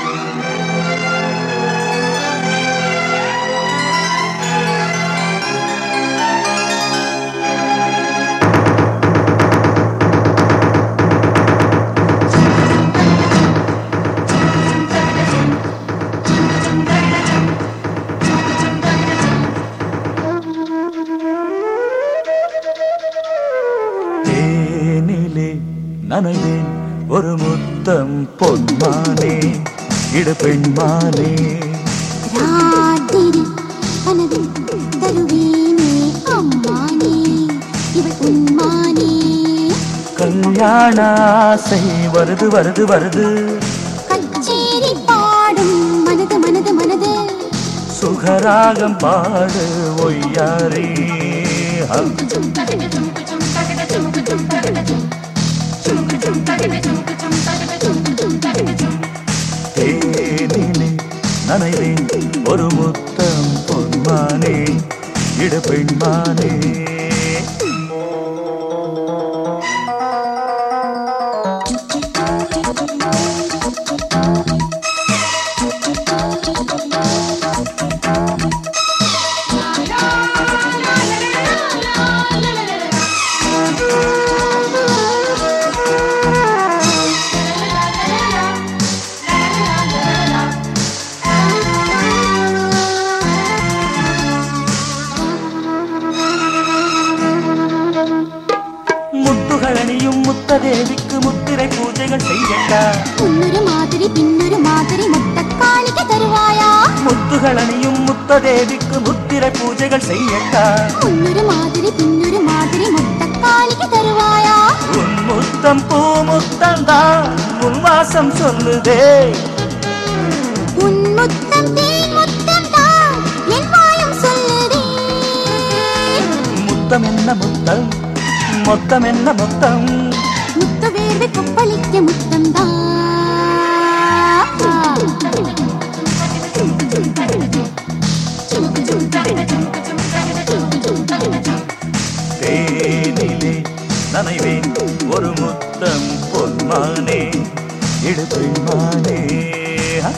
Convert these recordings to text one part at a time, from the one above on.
தேனிலே நனைவேன் ஒரு முத்தம் பொன்மானே இடு பெண்மானே ராத்திரி கனவில் தருவேனே அம்மானே இவள் உன்மானே கல்யாண ஆசை வருது வருது வருது கச்சேரி பாடும் மனது மனது மனது சுகராகம் பாடு ஒய்யாரே ஹம். தேனிலே நனைவேன் ஒரு முத்தம் பொன்மானே இடு பெண்மானே முத்துகளணியும் முத்ததேவிக்கு முத்திரை பூஜைகள் செய்யட்டா முன்னொரு மாதிரி பின்னொரு மாதிரி முத்த காணிக்க தருவாயா முத்துகளணியும் முத்ததேவிக்கு முத்திரை பூஜைகள் செய்யட்டா முன்னொரு மாதிரி பின்னொரு மாதிரி முத்த காணிக்க தருவாயா உன் முத்தம் பூ முத்தம் தான் உன் வாசம் சொல்லுதே உன் முத்தம் தேன் முத்தம் தான் என் வாயும் சொல்லுதே முத்தம் என்ன முத்தம் மொத்தம் என்ன மொத்தம் முத்த வேர்வை கொப்பளிக்க முத்தம் தான் தேனிலே நனைவேன் ஒரு முத்தம் பொன்மானே இடு பெண்மானே ஹ!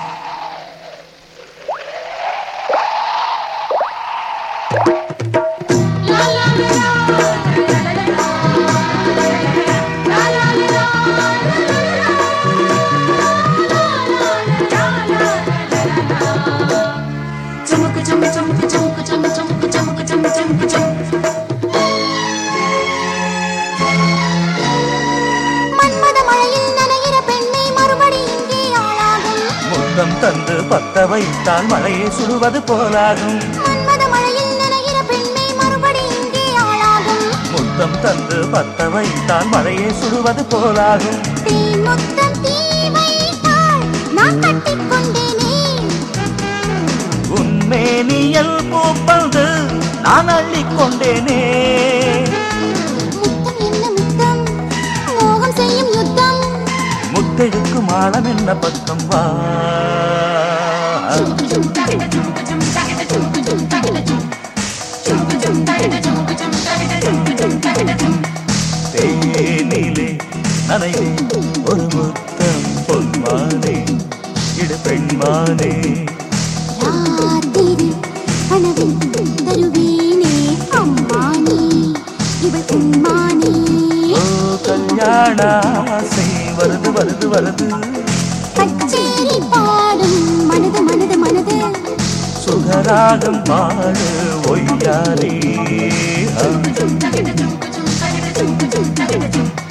மன்மத மழையில் நனைகிற பெண்ணை மறுபடி இங்கே ஆளாகும் முத்தம் தந்து பத்த வைத்தால் மழையை சுடுவது போலாகும் மன்மத மழையில் நனைகிற பெண்ணை மறுபடி இங்கே ஆளாகும் முத்தம் தந்து பத்த வைத்தால் மழையை சுடுவது போலாகும் தேன் முத்தம் தீ வைத்தாள் நான் கட்டிக்கொண்டேனே உன்மேனியல் பூப்பந்து நான் அள்ளிக்கொண்டேனே முத்தம் என்ன முத்தம் மோகம் செய்யும் யுத்தம் முத்தெடுக்கும் ஆழம் என்ன பக்கம் வா தேனிலே நனைவே ஒரு முத்தம் பொன்மானே இடு பெண்மானே ராத்திரி கனவில் தருவேனே அம்மானே இவள் உன்மானே ஓ கல்யாண ஆசை வருது வருது வருது கச்சேரி பாடும் மனது மனது மனது சுகராகம் பாடு ஒய்யாரே ஆ. Thank you.